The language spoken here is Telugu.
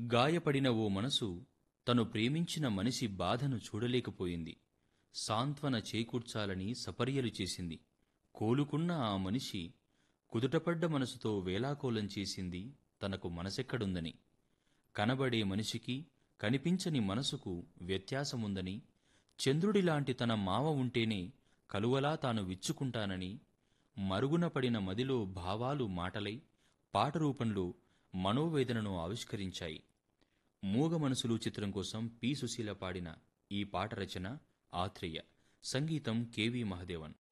గాయపడిన ఓ మనసు తను ప్రేమించిన మనిషి బాధను చూడలేకపోయింది సాంత్వన చేకూర్చాలని సపర్యలు చేసింది కోలుకున్న ఆ మనిషి కుదుటపడ్డ మనసుతో వేలాకోలం చేసింది తనకు మనసెక్కడుందని కనబడే మనిషికి కనిపించని మనసుకు వ్యత్యాసముందని చంద్రుడిలాంటి తన మావ ఉంటేనే కలువలా తాను విచ్చుకుంటానని మరుగున పడిన మదిలో భావాలు మాటలై పాట రూపంలో మనోవేదనను ఆవిష్కరించాయి మూగ మనసులు చిత్రం కోసం పి సుశీల పాడిన ఈ పాట రచన ఆత్రేయ సంగీతం కెవి మహదేవన్